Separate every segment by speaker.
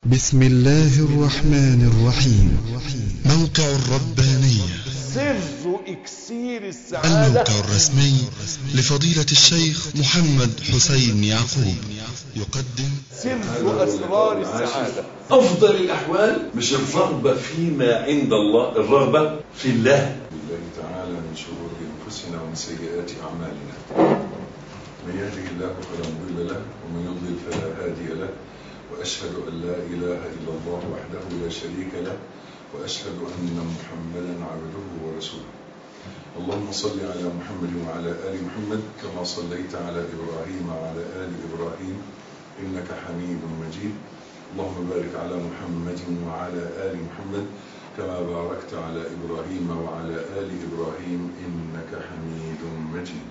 Speaker 1: بسم الله الرحمن الرحيم موقع الربانية
Speaker 2: سر اكسير السعادة
Speaker 1: الموقع الرسمي لفضيلة الشيخ محمد حسين يعقوب يقدم
Speaker 2: سر اسرار السعادة
Speaker 3: أفضل الأحوال مش الرغبة فيما عند الله الرغبة في الله
Speaker 4: بالله تعالى من شرور انفسنا ومن سيئات اعمالنا من يهده الله فلا مضل له ومن يضلل فلا هادي له واشهد ان لا اله الا الله وحده لا شريك له واشهد ان محمدا عبده ورسوله اللهم صل على محمد وعلى ال محمد كما صليت على ابراهيم وعلى ال ابراهيم انك حميد مجيد اللهم بارك على محمد وعلى ال محمد كما باركت على إبراهيم وعلى آل إبراهيم إنك حميد مجيد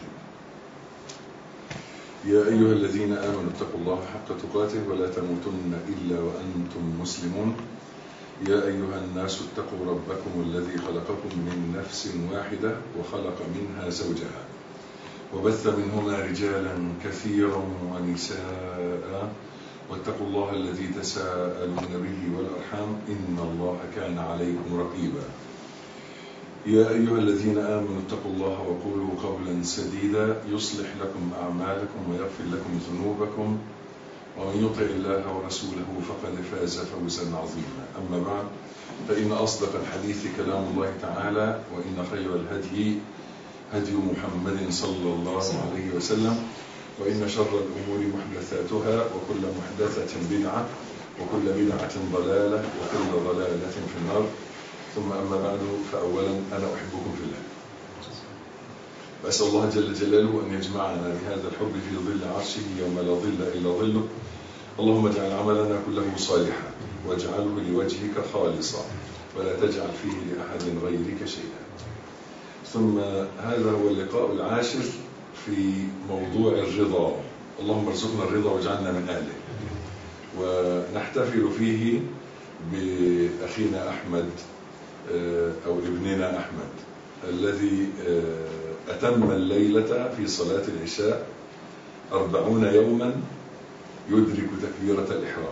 Speaker 4: يا أيها الذين آمنوا اتقوا الله حق تقاته ولا تموتن إلا وأنتم مسلمون يا أيها الناس اتقوا ربكم الذي خلقكم من نفس واحدة وخلق منها زوجها وبث منهما رجالا كثيرا ونساء واتقوا الله الذي تساءلون به والأرحام إن الله كان عليكم رقيبا يا أيها الذين آمنوا اتقوا الله وقولوا قولا سديدا يصلح لكم أعمالكم ويغفر لكم ذنوبكم ومن يطع الله ورسوله فقد فاز فوزا عظيما أما بعد فإن أصدق الحديث كلام الله تعالى وإن خير الهدي هدي محمد صلى الله عليه وسلم وإن شر الأمور محدثاتها وكل محدثة بدعة وكل بدعة ضلالة وكل ضلالة في النار ثم أما بعد فأولا أنا أحبكم في الله وأسأل الله جل جلاله أن يجمعنا بهذا الحب في ظل عرشه يوم لا ظل إلا ظله اللهم اجعل عملنا كله صالحا واجعله لوجهك خالصا ولا تجعل فيه لأحد غيرك شيئا ثم هذا هو اللقاء العاشر في موضوع الرضا اللهم ارزقنا الرضا واجعلنا من أهله ونحتفل فيه بأخينا أحمد أو ابننا أحمد الذي أتم الليلة في صلاة العشاء أربعون يوما يدرك تكبيرة الإحرام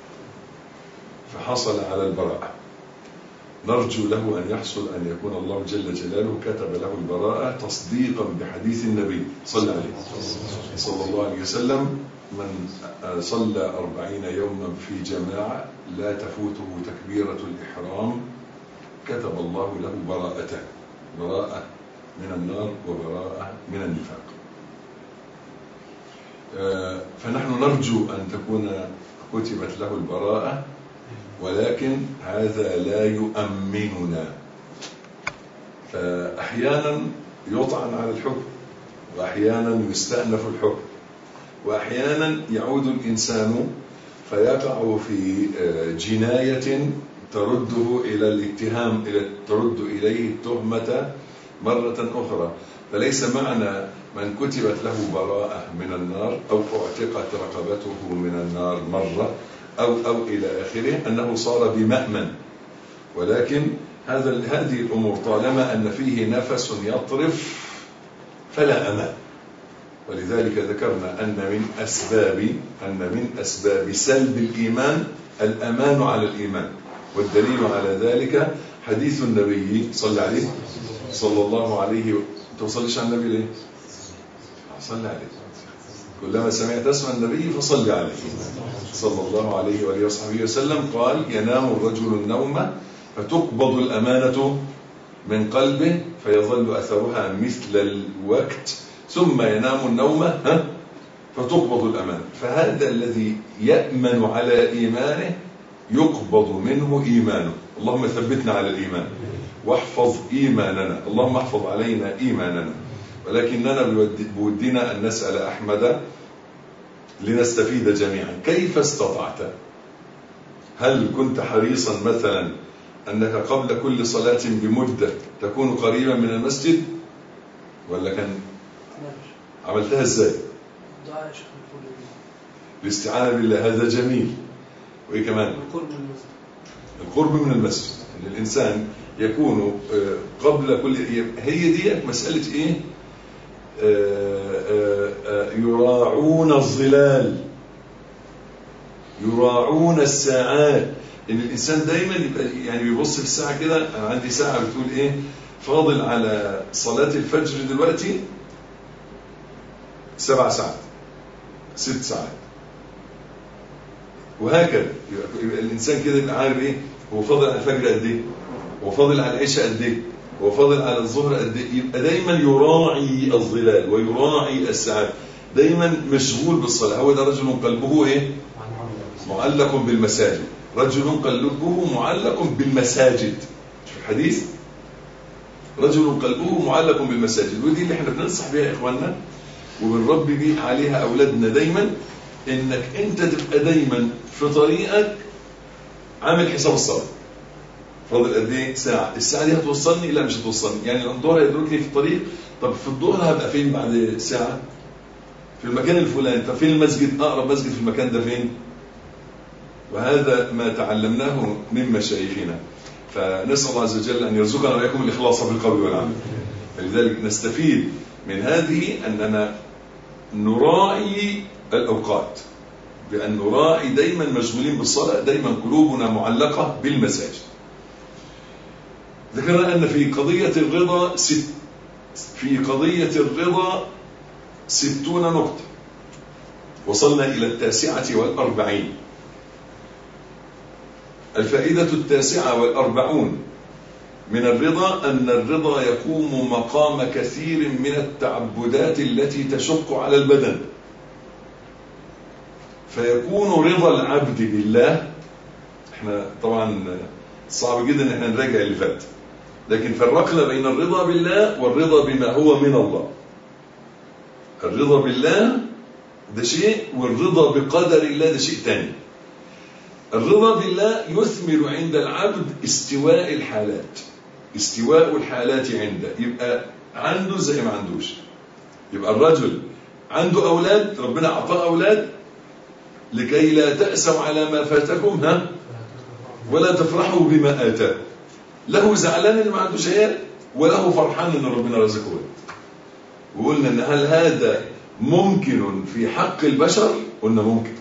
Speaker 4: فحصل على البراءة نرجو له أن يحصل أن يكون الله جل جلاله كتب له البراءة تصديقا بحديث النبي صلى عليه صلى الله عليه وسلم من صلى أربعين يوما في جماعة لا تفوته تكبيرة الإحرام كتب الله له براءته براءة من النار وبراءة من النفاق فنحن نرجو أن تكون كتبت له البراءة ولكن هذا لا يؤمننا فأحيانا يطعن على الحكم وأحيانا يستأنف الحكم وأحيانا يعود الإنسان فيقع في جناية ترده إلى الاتهام إلى ترد إليه التهمة مرة أخرى فليس معنى من كتبت له براءة من النار أو اعتقت رقبته من النار مرة أو أو إلى آخره أنه صار بمأمن ولكن هذا هذه الأمور طالما أن فيه نفس يطرف فلا أمان ولذلك ذكرنا أن من أسباب أن من أسباب سلب الإيمان الأمان على الإيمان والدليل على ذلك حديث النبي صلى عليه صلى الله عليه توصلش على النبي ليه؟ صلى عليه كلما سمعت اسم النبي فصل عليه صلى الله عليه وآله وصحبه وسلم قال ينام الرجل النوم فتقبض الأمانة من قلبه فيظل أثرها مثل الوقت ثم ينام النوم ها فتقبض الأمانة فهذا الذي يأمن على إيمانه يقبض منه إيمانه اللهم ثبتنا على الإيمان واحفظ إيماننا اللهم احفظ علينا إيماننا ولكننا بودنا أن نسأل أحمد لنستفيد جميعا كيف استطعت هل كنت حريصا مثلا أنك قبل كل صلاة بمدة تكون قريبا من المسجد ولا كان عملتها ازاي الاستعانة بالله هذا جميل وإيه كمان القرب من المسجد أن الإنسان يكون قبل كل هي دي مسألة إيه يراعون الظلال يراعون الساعات ان الانسان دايما يبقى يعني بيبص في الساعه كده انا عندي ساعه بتقول ايه فاضل على صلاه الفجر دلوقتي سبع ساعات ست ساعات وهكذا يبقى, يبقى الانسان كده يبقى عارف ايه هو فاضل على الفجر قد ايه هو فاضل على العشاء قد ايه هو فاضل على الظهر قد ايه يبقى دايما يراعي الظلال ويراعي الساعات دايما مشغول بالصلاه هو ده رجل قلبه ايه معلق بالمساجد رجل قلبه معلق بالمساجد شوف الحديث رجل قلبه معلق بالمساجد ودي اللي احنا بننصح بيها يا اخواننا وبنربي بيه عليها اولادنا دايما انك انت تبقى دايما في طريقك عامل حساب الصلاه فاضل قد ايه ساعه الساعه دي هتوصلني لا مش هتوصلني يعني الظهر هيدركني في الطريق طب في الظهر هبقى فين بعد ساعه في المكان الفلاني طب فين المسجد اقرب مسجد في المكان ده فين وهذا ما تعلمناه من مشايخنا فنسال الله عز وجل ان يرزقنا واياكم الاخلاص في القول والعمل فلذلك نستفيد من هذه اننا نراعي الاوقات بان نراعي دايما مشغولين بالصلاه دايما قلوبنا معلقه بالمساجد ذكرنا ان في قضيه الرضا ست في قضيه الرضا ستون نقطه وصلنا الى التاسعه والاربعين الفائدة التاسعة والأربعون من الرضا أن الرضا يقوم مقام كثير من التعبدات التي تشق على البدن فيكون رضا العبد بالله احنا طبعا صعب جدا ان احنا نراجع اللي فات لكن فرقنا بين الرضا بالله والرضا بما هو من الله الرضا بالله ده شيء والرضا بقدر الله ده شيء تاني الرضا بالله يثمر عند العبد استواء الحالات استواء الحالات عنده يبقى عنده زي ما عندوش يبقى الرجل عنده أولاد ربنا أعطاه أولاد لكي لا تأسوا على ما فاتكم ها ولا تفرحوا بما آتاه له زعلان ان ما عندوش عيال وله فرحان ان ربنا رزقه ولد وقلنا ان هل هذا ممكن في حق البشر قلنا ممكن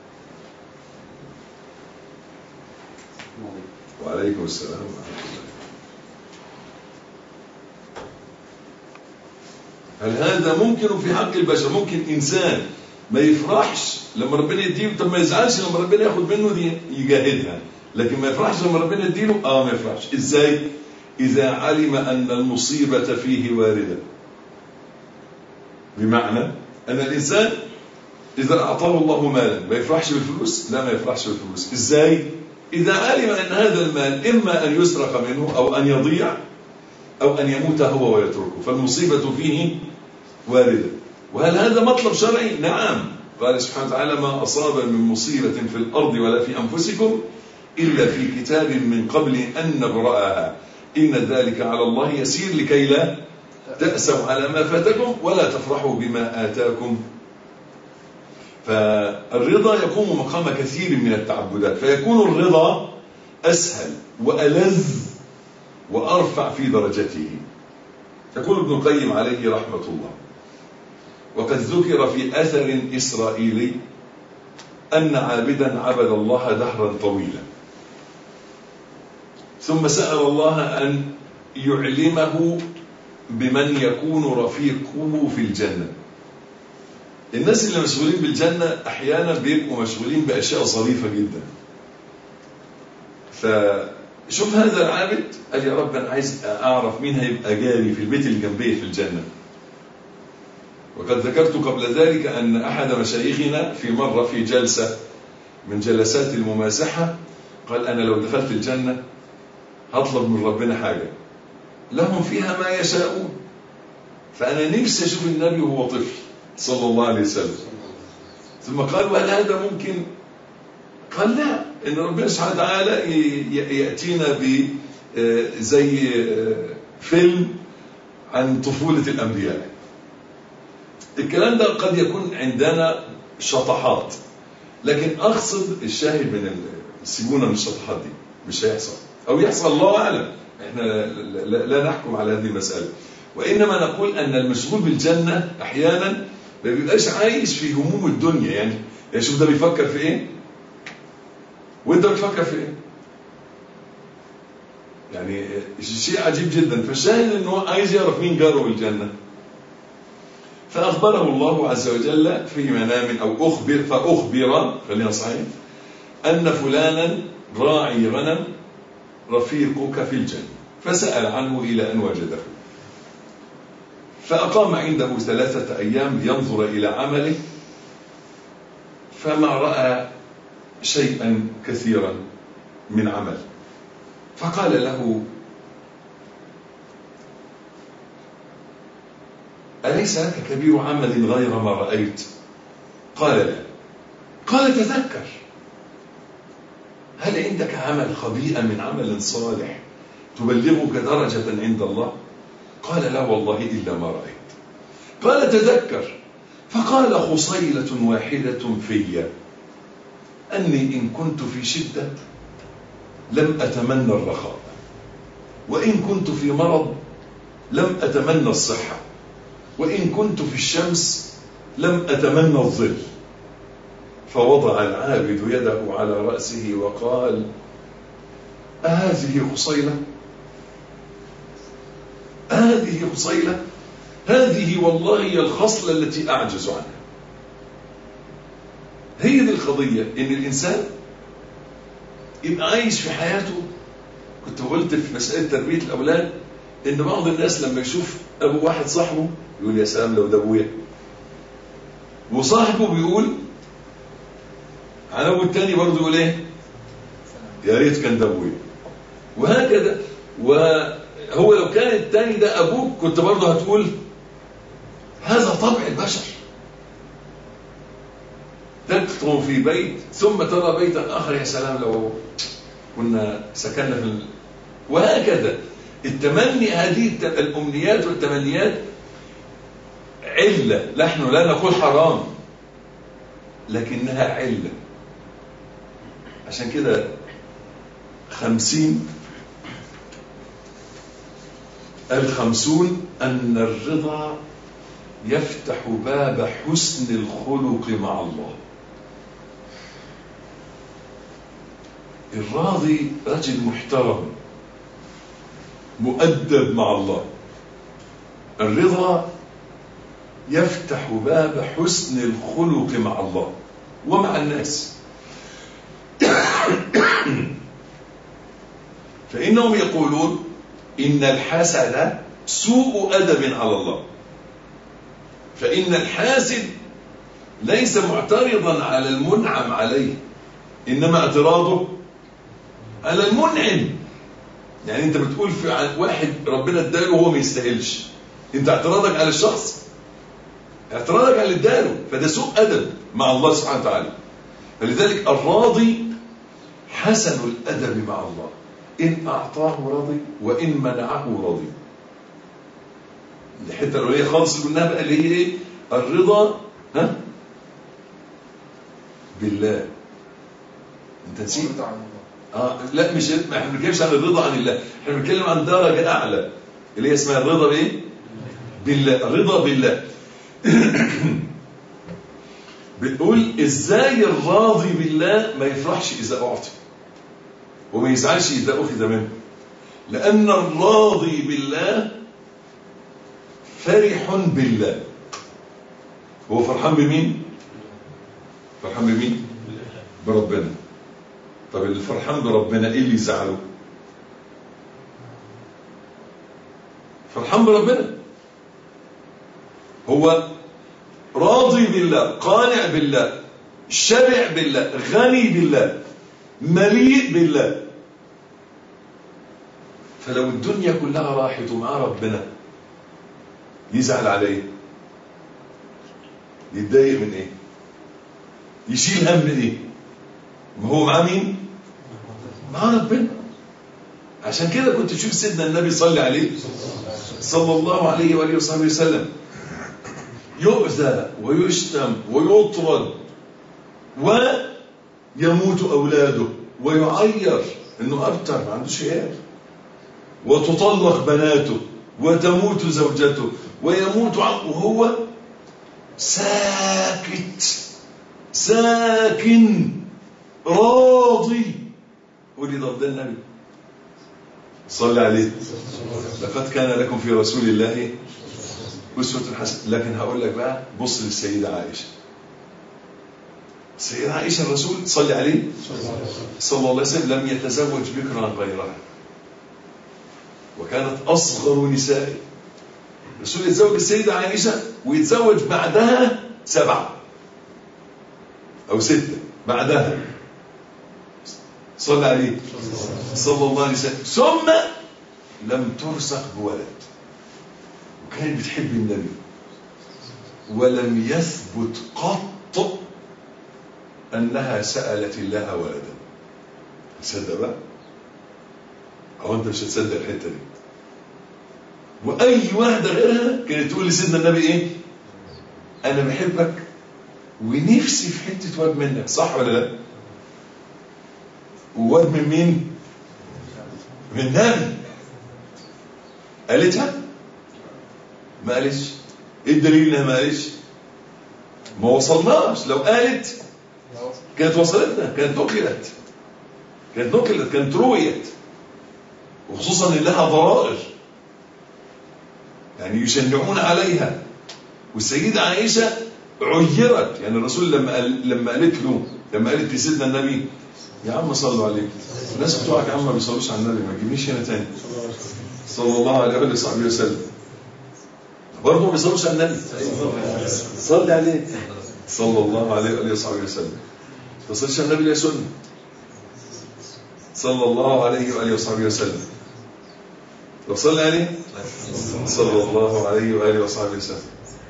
Speaker 4: وعليكم السلام ورحمة الله هل هذا ممكن في حق البشر ممكن إنسان ما يفرحش لما ربنا يديله طب ما يزعلش لما ربنا ياخد منه دي يجاهدها لكن ما يفرحش لما ربنا يديله اه ما يفرحش ازاي اذا علم ان المصيبة فيه واردة بمعنى ان الانسان اذا اعطاه الله مالا ما يفرحش بالفلوس لا ما يفرحش بالفلوس ازاي اذا علم ان هذا المال اما ان يسرق منه او ان يضيع او ان يموت هو ويتركه فالمصيبة فيه واردة وهل هذا مطلب شرعي نعم قال سبحانه وتعالى ما أصاب من مصيبة في الأرض ولا في أنفسكم إلا في كتاب من قبل أن نبرأها إن ذلك على الله يسير لكي لا تأسوا على ما فاتكم ولا تفرحوا بما آتاكم فالرضا يقوم مقام كثير من التعبدات فيكون الرضا أسهل وألذ وأرفع في درجته يقول ابن القيم عليه رحمة الله وقد ذكر في أثر إسرائيلي أن عابدا عبد الله دهرا طويلا ثم سأل الله أن يعلمه بمن يكون رفيقه في الجنة الناس اللي مشغولين بالجنة أحيانا بيبقوا مشغولين بأشياء ظريفة جدا فشوف هذا العابد قال يا رب أنا عايز أعرف مين هيبقى جاري في البيت اللي جنبيه في الجنة وقد ذكرت قبل ذلك أن أحد مشايخنا في مرة في جلسة من جلسات المماسحة قال أنا لو دخلت الجنة هطلب من ربنا حاجة لهم فيها ما يشاءون فأنا نفسي أشوف النبي وهو طفل صلى الله عليه وسلم ثم قال وهل هذا ممكن قال لا إن ربنا سبحانه وتعالى يأتينا ب زي فيلم عن طفولة الأنبياء الكلام ده قد يكون عندنا شطحات لكن أقصد الشاهد من ال... سيبونا من الشطحات دي مش هيحصل أو يحصل الله أعلم احنا لا, لا نحكم على هذه المسألة وإنما نقول أن المشغول بالجنة أحيانا ما بيبقاش عايش في هموم الدنيا يعني يعني شوف ده بيفكر في إيه وانت بتفكر في ايه يعني شيء عجيب جدا فالشاهد انه عايز يعرف مين جاره بالجنه فاخبره الله عز وجل في منام او اخبر فاخبر خلينا صحيح ان فلانا راعي غنم رفيقك في الجنه فسال عنه الى ان وجده فاقام عنده ثلاثه ايام لينظر الى عمله فما راى شيئا كثيرا من عمل فقال له أليس لك كبير عمل غير ما رأيت قال لا قال تذكر هل عندك عمل خبيئا من عمل صالح تبلغك درجة عند الله قال لا والله إلا ما رأيت قال تذكر فقال خصيلة واحدة في أني إن كنت في شدة لم أتمنى الرخاء وإن كنت في مرض لم أتمنى الصحة وإن كنت في الشمس لم أتمنى الظل فوضع العابد يده على رأسه وقال أهذه خصيلة هذه خصيلة هذه والله هي الخصلة التي أعجز عنها هي دي القضية إن الإنسان يبقى عايش في حياته كنت قلت في مسألة تربية الأولاد إن بعض الناس لما يشوف أبو واحد صاحبه يقول يا سلام لو ده أبويا وصاحبه بيقول عن أبو التاني برضه يقول إيه يا ريت كان ده أبويا وهكذا وهو لو كان التاني ده أبوك كنت برضه هتقول هذا طبع البشر تكتم في بيت ثم ترى بيتا آخر يا سلام لو كنا سكننا في ال... وهكذا التمني هذه الت- الأمنيات والتمنيات علة نحن لا نقول حرام لكنها علة عشان كده خمسين الخمسون أن الرضا يفتح باب حسن الخلق مع الله الراضي رجل محترم مؤدب مع الله الرضا يفتح باب حسن الخلق مع الله ومع الناس فإنهم يقولون إن الحسد سوء أدب على الله فإن الحاسد ليس معترضا على المنعم عليه إنما اعتراضه على المنعم يعني أنت بتقول في عن واحد ربنا اداله وهو ما يستاهلش أنت اعتراضك على الشخص اعتراضك على اللي اداله فده سوء أدب مع الله سبحانه وتعالى فلذلك الراضي حسن الأدب مع الله إن أعطاه رضي وإن منعه رضي الحته الاوليه خالص اللي قلناها بقى اللي هي ايه؟ الرضا ها؟ بالله انت نسيت؟ اه لا مش ما احنا ما بنتكلمش عن الرضا عن الله احنا بنتكلم عن درجه اعلى اللي هي اسمها الرضا بايه؟ بالله الرضا بالله بتقول ازاي الراضي بالله ما يفرحش اذا اعطي وما يزعلش اذا اخذ منه لان الراضي بالله فرح بالله هو فرحان بمين فرحان بمين بربنا طب اللي فرحان بربنا ايه اللي يزعله فرحان بربنا هو راضي بالله قانع بالله شبع بالله غني بالله مليء بالله فلو الدنيا كلها راحت ومعاه ربنا يزعل على ايه يتضايق من ايه يشيل هم من ايه ما هو معاه مين معاه ربنا عشان كده كنت تشوف سيدنا النبي صلى عليه صلى الله عليه واله وصحبه وسلم يؤذى ويشتم ويطرد ويموت اولاده ويعير انه ابتر ما عندوش عيال وتطلق بناته وتموت زوجته ويموت عم وهو ساكت ساكن راضي قولي ده ده النبي صلى عليه لقد كان لكم في رسول الله أسوة حسنة لكن هقول لك بقى بص للسيدة عائشة السيدة عائشة الرسول صلى عليه صلى الله عليه وسلم لم يتزوج بكرا غيرها وكانت أصغر نسائه الرسول يتزوج السيدة عائشة ويتزوج بعدها سبعة أو ستة بعدها صلى عليه صلى الله عليه وسلم ثم لم ترزق بولد وكانت بتحب النبي ولم يثبت قط أنها سألت الله ولدا تصدق بقى أو أنت مش هتصدق الحتة دي وأي واحدة غيرها كانت تقول لسيدنا النبي إيه أنا بحبك ونفسي في حتة واد منك صح ولا لا وواد من مين من النبي قالتها ما قالتش ايه الدليل انها ما قالتش ما وصلناش لو قالت كانت وصلتنا كانت نقلت كانت نقلت كانت رويت وخصوصا ان لها ضرائر يعني يشنعون عليها والسيدة عائشة عيرت يعني الرسول لما قال لما قالت له لما قالت لسيدنا النبي يا عم صلوا عليك الناس بتوعك يا عم ما بيصلوش على النبي ما تجيبنيش هنا تاني صلى الله عليه وآله وصحبه وسلم برضه ما بيصلوش على النبي صلي عليه صلى الله عليه وآله وصحبه وسلم ما تصليش على النبي لا سنة صلى الله عليه وآله وصحبه وسلم لو صلى عليه صلى الله عليه وآله وصحبه وسلم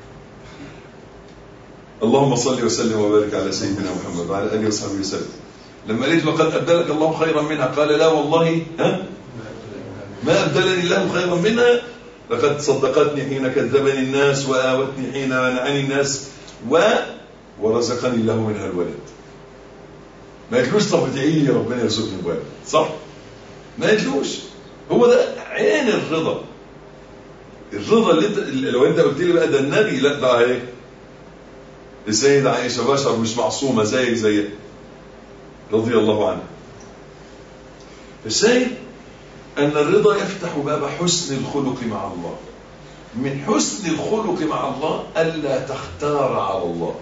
Speaker 4: اللهم صل وسلم وبارك على سيدنا محمد وعلى اله وصحبه وسلم لما قالت له قد ابدلك الله خيرا منها قال لا والله ها ما ابدلني الله خيرا منها لقد صدقتني حين كذبني الناس واوتني حين منعني الناس و ورزقني الله منها الولد ما قالتلوش طب ادعي لي ربنا يرزقني الولد صح ما قالتلوش هو ده عين الرضا الرضا اللي انت لو انت قلت لي بقى ده النبي لا ده ايه السيدة عائشة بشر مش معصومة زي زي رضي الله عنها الشيء أن الرضا يفتح باب حسن الخلق مع الله من حسن الخلق مع الله ألا تختار على الله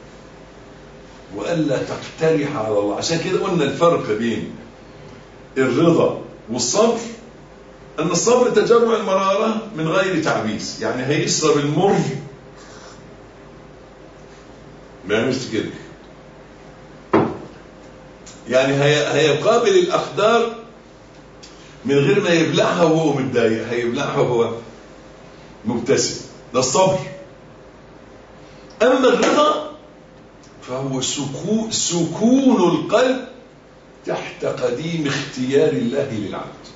Speaker 4: وألا تقترح على الله عشان كده قلنا الفرق بين الرضا والصبر أن الصبر تجرع المرارة من غير تعبيس يعني هيشرب المر ما يعملش كده يعني هي هيقابل الأقدار من غير ما يبلعها وهو متضايق هيبلعها وهو مبتسم ده الصبر أما الرضا فهو سكون, سكون القلب تحت قديم اختيار الله للعبد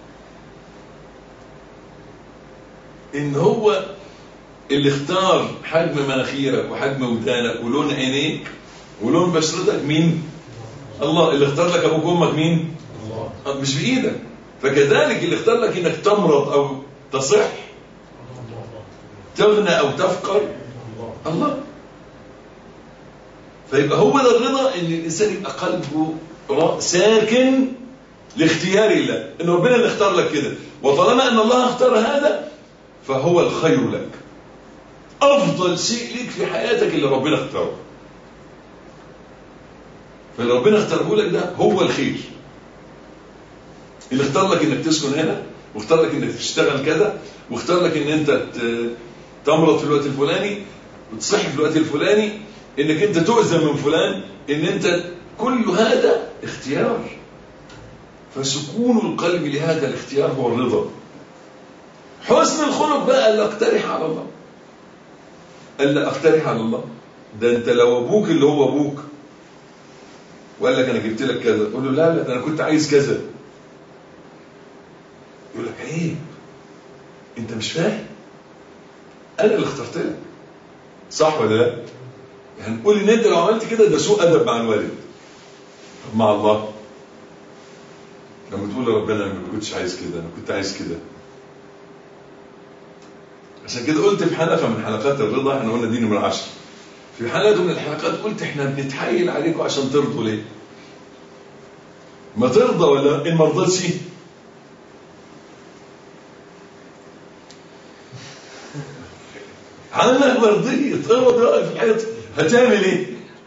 Speaker 4: إن هو اللي اختار حجم مناخيرك وحجم ودانك ولون عينيك ولون بشرتك مين الله اللي اختار لك ابوك وامك مين الله مش بايدك فكذلك اللي اختار لك انك تمرض او تصح تغنى او تفقر الله فيبقى هو ده الرضا ان الانسان يبقى قلبه ساكن لاختيار الله ان ربنا اللي اختار لك كده وطالما ان الله اختار هذا فهو الخير لك افضل شيء ليك في حياتك اللي ربنا اختاره فاللي ربنا اختاره لك ده هو الخير اللي اختار لك انك تسكن هنا واختار لك انك تشتغل كذا واختار لك ان انت تمرض في الوقت الفلاني وتصح في الوقت الفلاني انك انت تؤذى من فلان ان انت كل هذا اختيار فسكون القلب لهذا الاختيار هو الرضا حسن الخلق بقى اللي اقترح على الله الا اقترح على الله ده انت لو ابوك اللي هو ابوك وقال لك انا جبت لك كذا قول له لا لا ده انا كنت عايز كذا يقول لك عيب انت مش فاهم انا اللي اخترت لك صح ولا لا هنقول ان انت لو عملت كده ده سوء ادب مع الوالد طب مع الله لما تقول لربنا انا ما كنتش عايز كده انا كنت عايز كده عشان كده قلت في حلقه من حلقات الرضا احنا قلنا دي نمره 10 في حلقه من الحلقات قلت احنا بنتحايل عليكم عشان ترضوا ليه ما ترضى ولا ان ما رضيتش عنك مرضية ارضى بقى في الحيط هتعمل ايه؟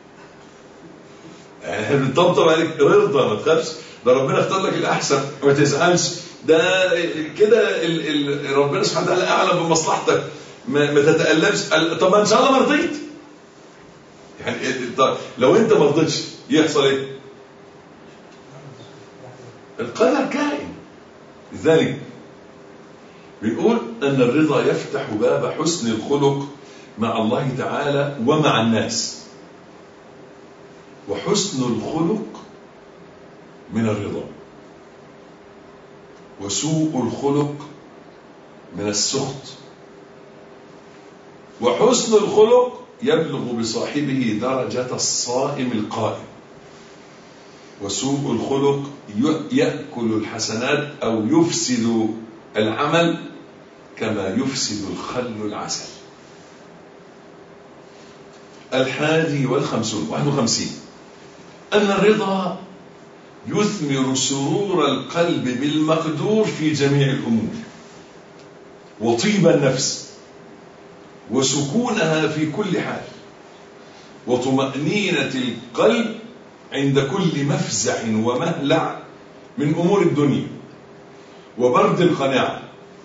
Speaker 4: يعني احنا بنطبطب عليك رضا ما تخافش ده ربنا اختار لك الاحسن ما تزعلش ده كده ال ال ربنا سبحانه وتعالى اعلم بمصلحتك ما, ما تتألمش قال طب ما ان شاء الله ما رضيت يعني طب لو انت ما رضيتش يحصل ايه؟ القدر كائن لذلك بيقول أن الرضا يفتح باب حسن الخلق مع الله تعالى ومع الناس وحسن الخلق من الرضا وسوء الخلق من السخط وحسن الخلق يبلغ بصاحبه درجة الصائم القائم وسوء الخلق يأكل الحسنات أو يفسد العمل كما يفسد الخل العسل الحادي والخمسون واحد وخمسين أن الرضا يثمر سرور القلب بالمقدور في جميع الأمور وطيب النفس وسكونها في كل حال وطمأنينة القلب عند كل مفزع ومهلع من أمور الدنيا وبرد القناعة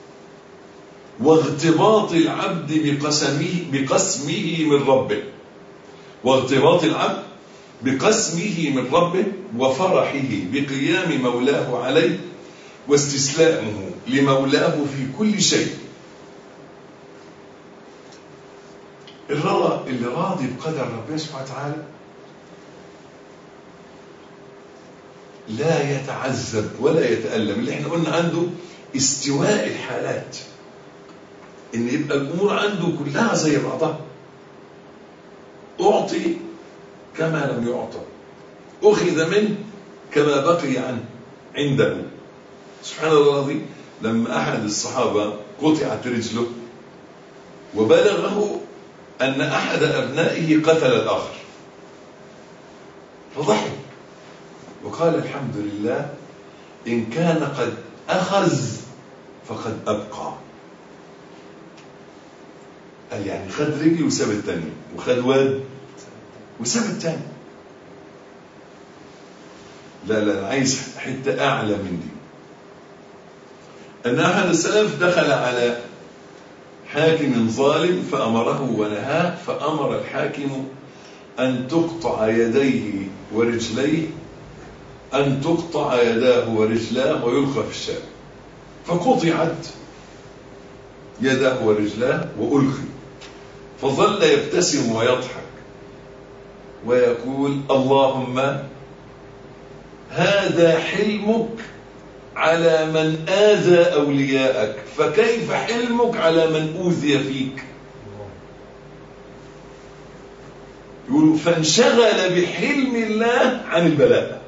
Speaker 4: واغتباط العبد بقسمه, بقسمه من ربه واغتباط العبد بقسمه من ربه وفرحه بقيام مولاه عليه واستسلامه لمولاه في كل شيء الرضا اللي راضي بقدر ربنا سبحانه وتعالى لا يتعذب ولا يتألم اللي احنا قلنا عنده استواء الحالات ان يبقى الامور عنده كلها زي بعضها اعطي كما لم يعطى اخذ منه كما بقي عنه عنده سبحان الله العظيم لما احد الصحابه قطعت رجله وبلغه ان احد ابنائه قتل الاخر فضحك وقال الحمد لله إن كان قد أخذ فقد أبقى قال يعني خد رجلي وساب التانية وخد واد وساب التانية لا لا أنا عايز حتة أعلى من دي أن أحد السلف دخل على حاكم ظالم فأمره ونهاه فأمر الحاكم أن تقطع يديه ورجليه أن تقطع يداه ورجلاه ويلقى في الشارع فقطعت يداه ورجلاه وألقي فظل يبتسم ويضحك ويقول اللهم هذا حلمك على من آذى أولياءك فكيف حلمك على من أوذي فيك يقول فانشغل بحلم الله عن البلاء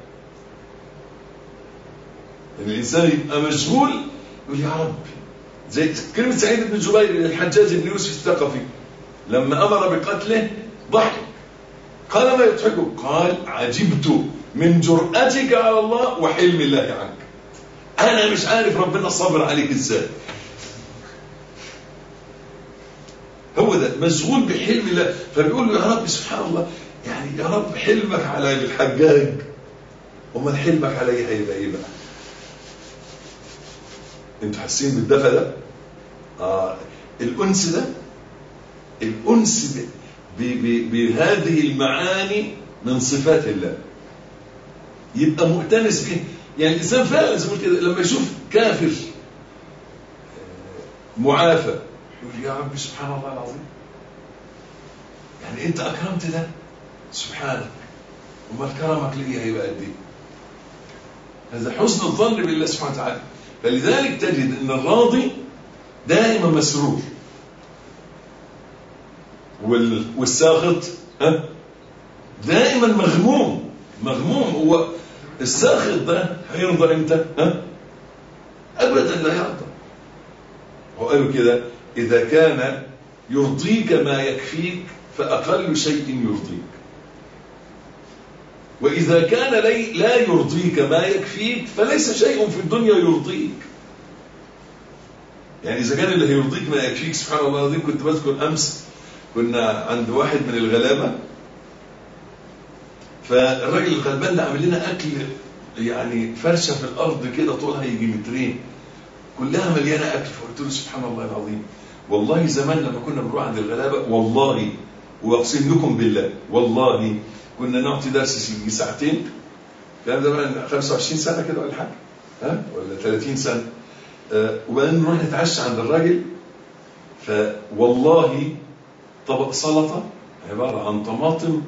Speaker 4: الإنسان يبقى مشغول يقول يا رب زي كلمة سعيد بن جبير الحجاج بن يوسف الثقفي لما أمر بقتله ضحك قال ما يضحكك قال عجبت من جرأتك على الله وحلم الله عنك أنا مش عارف ربنا صبر عليك إزاي هو ده مشغول بحلم الله فبيقول له يا رب سبحان الله يعني يا رب حلمك على الحجاج امال حلمك علي هيبقى ايه بقى انتوا حاسين بالدفى ده آه الانس ده الانس ب- ب- ب- بهذه المعاني من صفات الله يبقى مؤتنس به يعني الانسان فعلا زي ما قلت كده لما يشوف كافر آه، معافى يقول يا رب سبحان الله العظيم يعني انت اكرمت ده سبحانك امال كرمك لي هيبقى قد ايه هذا حسن الظن بالله سبحانه وتعالى فلذلك تجد ان الراضي دائما مسرور وال- والساخط ها دائما مغموم مغموم هو الساخط ده هيرضى امتى ها ابدا لا يرضى وقالوا كده اذا كان يرضيك ما يكفيك فاقل شيء يرضيك
Speaker 3: وإذا كان لي لا يرضيك ما يكفيك فليس شيء في الدنيا يرضيك يعني إذا كان اللي هيرضيك ما يكفيك سبحان الله العظيم كنت بذكر أمس كنا عند واحد من الغلابة فالراجل الغلبان ده عامل لنا أكل يعني فرشة في الأرض كده طولها يجي مترين كلها مليانة أكل فقلت له سبحان الله العظيم والله زمان لما كنا بنروح عند الغلابة والله وأقسم لكم بالله والله كنا نعطي درس يجي ساعتين الكلام ده بقى 25 سنة كده ولا حاجة ها ولا 30 سنة آه وبعدين نروح نتعشى عند الراجل فوالله طبق سلطة عبارة عن طماطم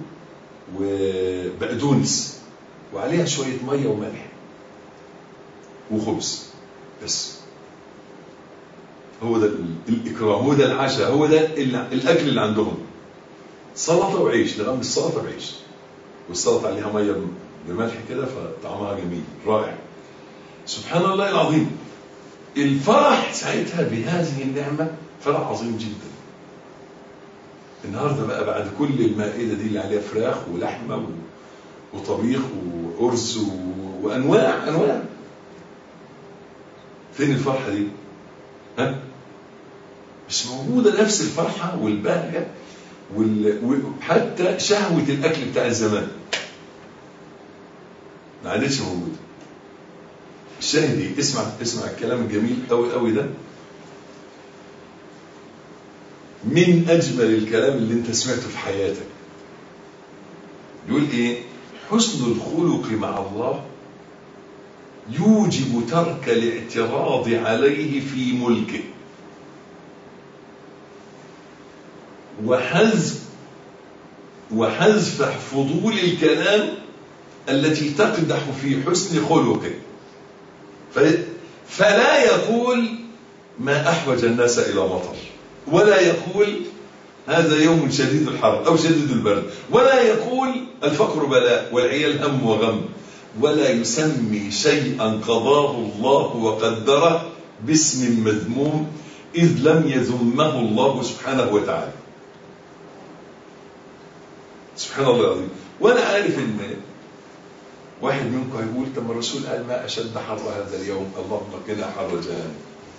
Speaker 3: وبقدونس وعليها شوية مية وملح وخبز بس هو ده الإكرام هو ده العشاء هو ده الأكل اللي عندهم سلطة وعيش نغمس السلطة بعيش والسلطة عليها مية بملح كده فطعمها جميل رائع سبحان الله العظيم الفرح ساعتها بهذه النعمة فرح عظيم جدا النهاردة بقى بعد كل المائدة دي اللي عليها فراخ ولحمة وطبيخ وأرز وأنواع أنواع فين الفرحة دي ها مش موجودة نفس الفرحة والبهجة وحتى شهوة الأكل بتاع الزمان ما عادتش موجودة الشاهد ايه اسمع اسمع الكلام الجميل قوي قوي ده من أجمل الكلام اللي انت سمعته في حياتك يقول ايه حسن الخلق مع الله يوجب ترك الاعتراض عليه في ملكه وحذف وحذف فضول الكلام التي تقدح في حسن خلقه فلا يقول ما أحوج الناس إلى مطر ولا يقول هذا يوم شديد الحر أو شديد البرد ولا يقول الفقر بلاء والعيال هم وغم ولا يسمي شيئا قضاه الله وقدره باسم مذموم إذ لم يذمه الله سبحانه وتعالى سبحان الله العظيم وأنا عارف إن واحد منكم هيقول طب الرسول قال ما أشد حر هذا اليوم اللهم قنا حر جهنم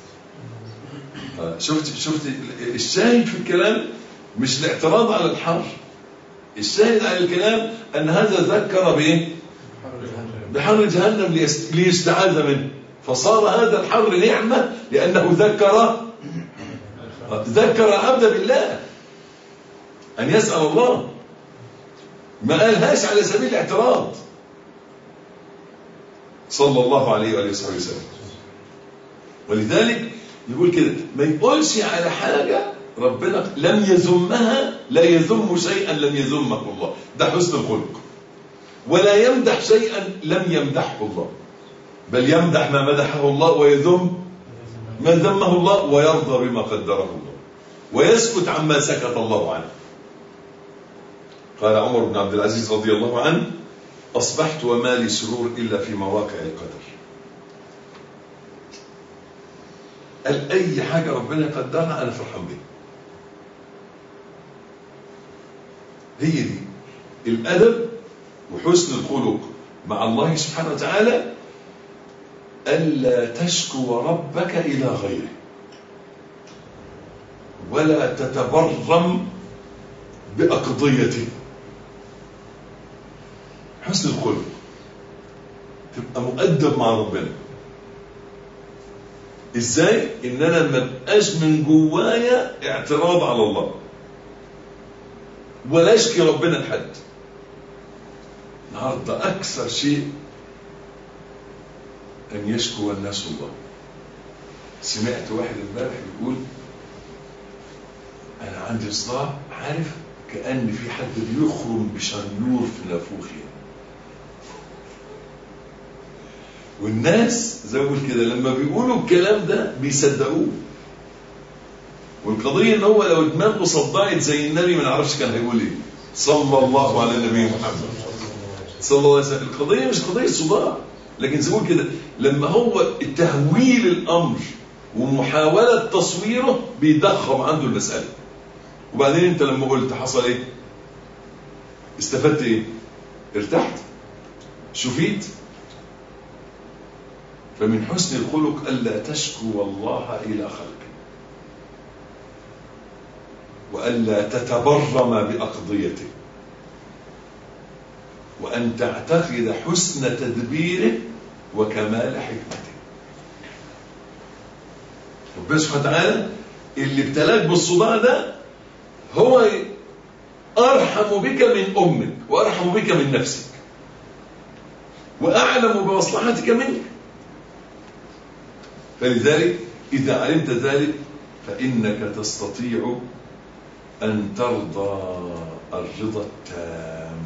Speaker 3: شفت شفت الشاهد في الكلام مش الاعتراض على الحر الشاهد على الكلام أن هذا ذكر بإيه؟ بحر جهنم ليستعاذ منه فصار هذا الحر نعمة لأنه ذكر ذكر العبد بالله أن يسأل الله ما قالهاش على سبيل الاعتراض صلى الله عليه وآله وصحبه وسلم ولذلك يقول كده ما يقولش على حاجة ربنا لم يذمها لا يذم شيئا لم يذمه الله ده حسن الخلق ولا يمدح شيئا لم يمدحه الله بل يمدح ما مدحه الله ويذم ما ذمه الله ويرضى بما قدره الله ويسكت عما سكت الله عنه قال عمر بن عبد العزيز رضي الله عنه أصبحت وما لي سرور إلا في مواقع القدر قال أي حاجة ربنا يقدرها أنا فرحان بيها هي دي الأدب وحسن الخلق مع الله سبحانه وتعالى ألا تشكو ربك إلى غيره ولا تتبرم بأقضيته حسن الخلق تبقى مؤدب مع ربنا ازاي ان انا ما ابقاش من جوايا اعتراض على الله ولا اشكي ربنا لحد النهارده اكثر شيء ان يشكو الناس الله سمعت واحد امبارح بيقول انا عندي صداع عارف كان في حد بيخرم بشنيور في نافوخي والناس زي ما بقول كده لما بيقولوا الكلام ده بيصدقوه والقضية ان هو لو دماغه صدعت زي النبي ما نعرفش كان هيقول ايه صلى الله على النبي محمد صلى الله عليه وسلم القضية مش قضية صداع لكن زي ما بقول كده لما هو تهويل الامر ومحاولة تصويره بيضخم عنده المسألة وبعدين انت لما قلت حصل ايه استفدت ايه ارتحت شفيت فمن حسن الخلق ألا تشكو الله إلى خلقه وألا تتبرم بأقضيته وأن تعتقد حسن تدبيره وكمال حكمته ربنا سبحانه وتعالى اللي ابتلاك بالصداع ده هو أرحم بك من أمك وأرحم بك من نفسك وأعلم بمصلحتك منك فلذلك إذا علمت ذلك فإنك تستطيع أن ترضى الرضا التام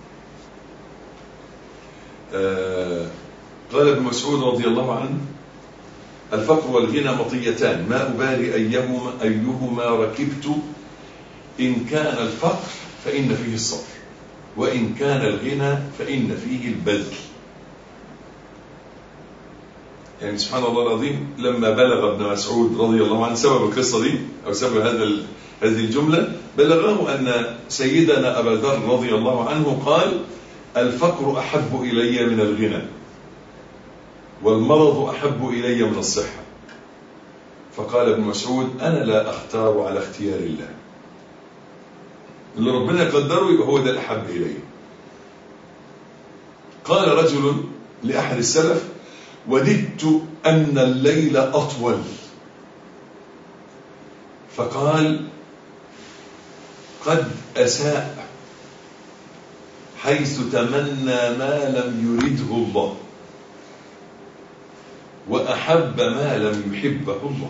Speaker 3: آه قال ابن مسعود رضي الله عنه الفقر والغنى مطيتان ما أبالي أيهما, أيهما ركبت إن كان الفقر فإن فيه الصبر وإن كان الغنى فإن فيه البذل يعني سبحان الله العظيم لما بلغ ابن مسعود رضي الله عنه سبب القصة دي أو سبب هذا هذه الجملة بلغه أن سيدنا أبا ذر رضي الله عنه قال الفقر أحب إلي من الغنى والمرض أحب إلي من الصحة فقال ابن مسعود أنا لا أختار على اختيار الله اللي ربنا يقدره يبقى هو ده الأحب إلي قال رجل لأحد السلف وددت أن الليل أطول فقال قد أساء حيث تمنى ما لم يرده الله وأحب ما لم يحبه الله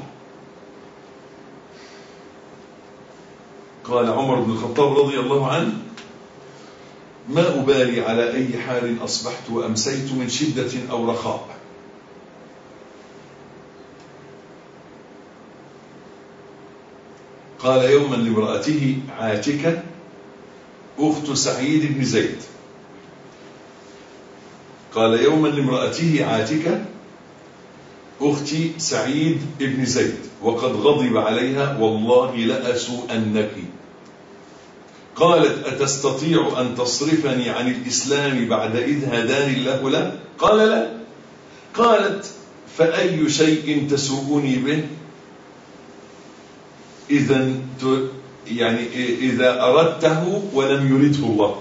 Speaker 3: قال عمر بن الخطاب رضي الله عنه ما أبالي على أي حال أصبحت وأمسيت من شدة أو رخاء قال يوما لامرأته عاتكة أخت سعيد بن زيد قال يوما لامرأته عاتكة أختي سعيد بن زيد وقد غضب عليها والله لأسوءنك قالت أتستطيع أن تصرفني عن الإسلام بعد إذ هداني الله له قال لا قالت فأي شيء تسوءني به إذا يعني إذا أردته ولم يرده الله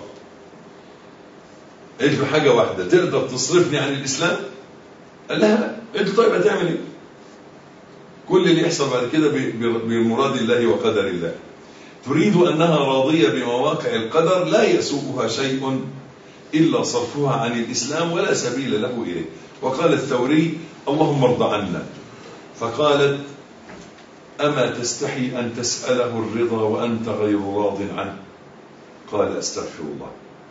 Speaker 3: إيش بحاجة واحدة تقدر تصرفني عن الإسلام قال لها لا أنت طيب هتعمل إيه كل اللي يحصل بعد كده بمراد الله وقدر الله تريد أنها راضية بمواقع القدر لا يسوءها شيء إلا صرفها عن الإسلام ولا سبيل له إليه وقال الثوري اللهم ارض عنا فقالت أما تستحي أن تسأله الرضا وأنت غير راض عنه قال أستغفر الله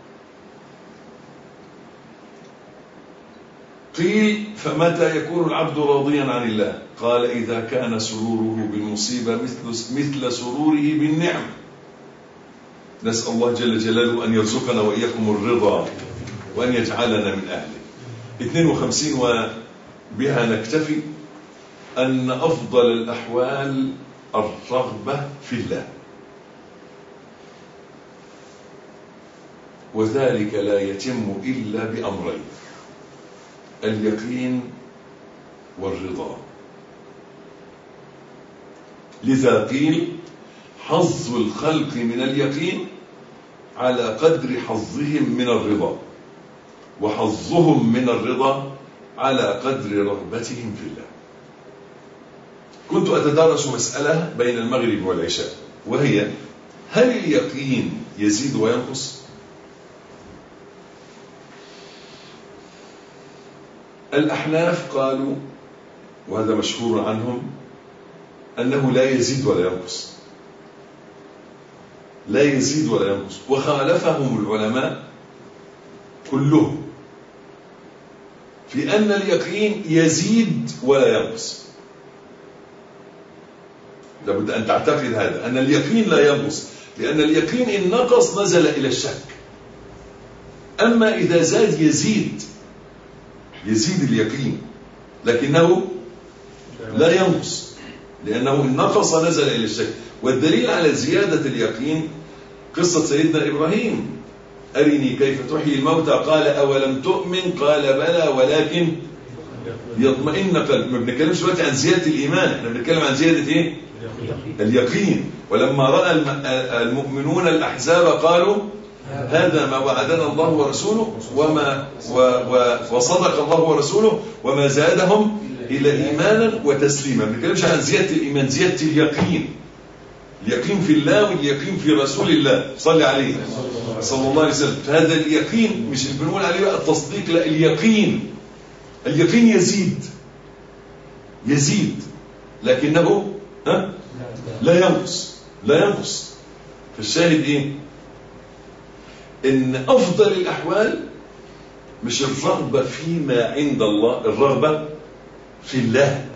Speaker 3: قيل فمتى يكون العبد راضيا عن الله قال إذا كان سروره بالمصيبة مثل, مثل سروره بالنعمة نسأل الله جل جلاله أن يرزقنا وإياكم الرضا وأن يجعلنا من أهله 52 وبها نكتفي أن أفضل الأحوال الرغبة في الله وذلك لا يتم إلا بأمرين اليقين والرضا لذا قيل حظ الخلق من اليقين على قدر حظهم من الرضا وحظهم من الرضا على قدر رغبتهم في الله كنت أتدارس مسألة بين المغرب والعشاء وهي هل اليقين يزيد وينقص الأحناف قالوا وهذا مشهور عنهم أنه لا يزيد ولا ينقص لا يزيد ولا ينقص وخالفهم العلماء كلهم في أن اليقين يزيد ولا ينقص لابد أن تعتقد هذا أن اليقين لا ينقص لأن اليقين إن نقص نزل إلى الشك أما إذا زاد يزيد يزيد اليقين لكنه لا ينقص لأنه إن نقص نزل إلى الشك والدليل على زيادة اليقين قصة سيدنا إبراهيم أرني كيف تحيي الموتى قال أولم تؤمن قال بلى ولكن يطمئن قلب ما بنتكلمش دلوقتي عن زيادة الإيمان احنا بنتكلم عن زيادة إيه؟ اليقين ولما رأى الم- المؤمنون الأحزاب قالوا هذا ما وعدنا الله ورسوله وما و و وصدق الله ورسوله وما زادهم إلا إيمانا وتسليما ما بنتكلمش عن زيادة الإيمان زيادة اليقين اليقين في الله واليقين في رسول الله صلى عليه صلى الله عليه وسلم فهذا اليقين مش اللي بنقول عليه بقى التصديق لا اليقين اليقين يزيد يزيد لكنه ها لا ينقص لا ينقص فالشاهد ايه ان افضل الاحوال مش الرغبه فيما عند الله الرغبه في الله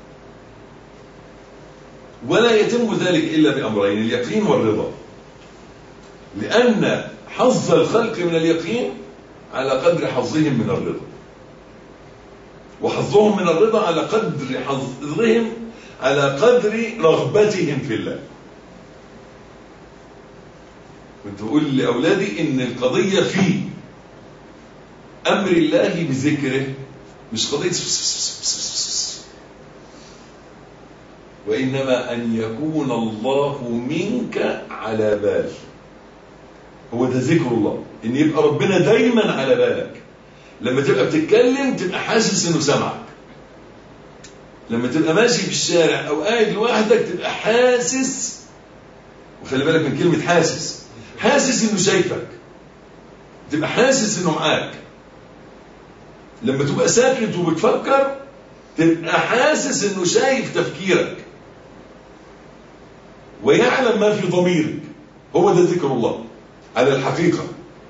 Speaker 3: ولا يتم ذلك الا بامرين اليقين والرضا لان حظ الخلق من اليقين على قدر حظهم من الرضا وحظهم من الرضا على قدر حظهم على قدر رغبتهم في الله كنت بقول لأولادي إن القضية في أمر الله بذكره مش قضية وإنما أن يكون الله منك على بال هو ده ذكر الله إن يبقى ربنا دايما على بالك لما تبقى بتتكلم تبقى حاسس إنه سمعك لما تبقى ماشي في الشارع أو قاعد لوحدك تبقى حاسس وخلي بالك من كلمة حاسس حاسس إنه شايفك تبقى حاسس إنه معاك لما تبقى ساكت وبتفكر تبقى حاسس إنه شايف تفكيرك ويعلم ما في ضميرك هو ده ذكر الله على الحقيقة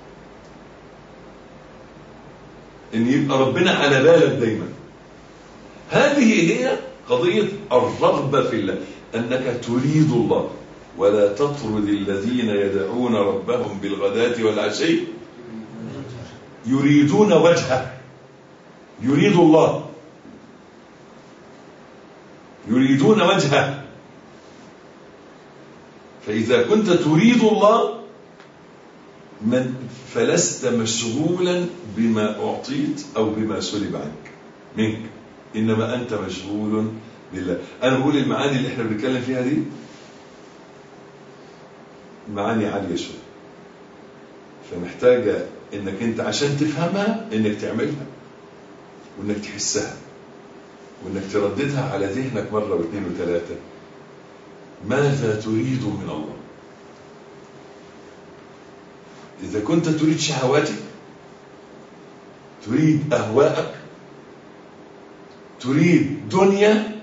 Speaker 3: ان يبقى ربنا على بالك دايما هذه هي قضية الرغبة في الله أنك تريد الله ولا تطرد الذين يدعون ربهم بالغداة والعشي يريدون وجهه يريد الله يريدون وجهه فإذا كنت تريد الله من فلست مشغولا بما أعطيت أو بما سلب عنك منك إنما أنت مشغول بالله أنا بقول المعاني اللي احنا بنتكلم فيها دي معاني عالية شوية فمحتاجة انك انت عشان تفهمها انك تعملها وانك تحسها وانك ترددها على ذهنك مرة واثنين وثلاثة ماذا تريد من الله إذا كنت تريد شهواتك تريد أهواءك تريد دنيا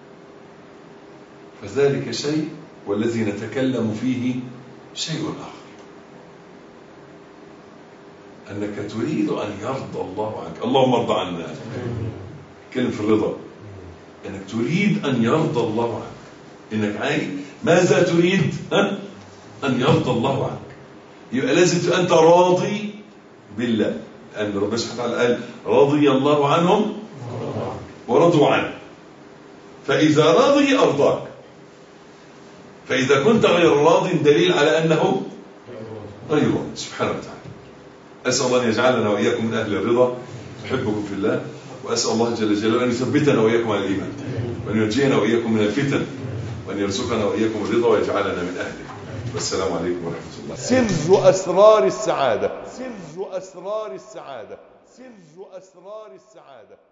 Speaker 3: فذلك شيء والذي نتكلم فيه شيء آخر أنك تريد أن يرضى الله عنك اللهم ارضى عنا كلمة في الرضا أنك تريد أن يرضى الله عنك إنك عايز ماذا تريد ها؟ أن يرضى الله عنك يبقى لازم تبقى أنت راضي بالله لأن ربنا سبحانه وتعالى قال رضي الله عنهم ورضوا عنه فإذا رضي أرضاك فإذا كنت غير راض دليل على أنه غير راض سبحانه وتعالى أسأل الله أن يجعلنا وإياكم من أهل الرضا أحبكم في الله وأسأل الله جل جلاله أن يثبتنا وإياكم على الإيمان وأن ينجينا وإياكم من الفتن وأن يرزقنا وإياكم الرضا ويجعلنا من أهله والسلام عليكم ورحمة الله
Speaker 2: سر أسرار السعادة سر أسرار السعادة سر أسرار السعادة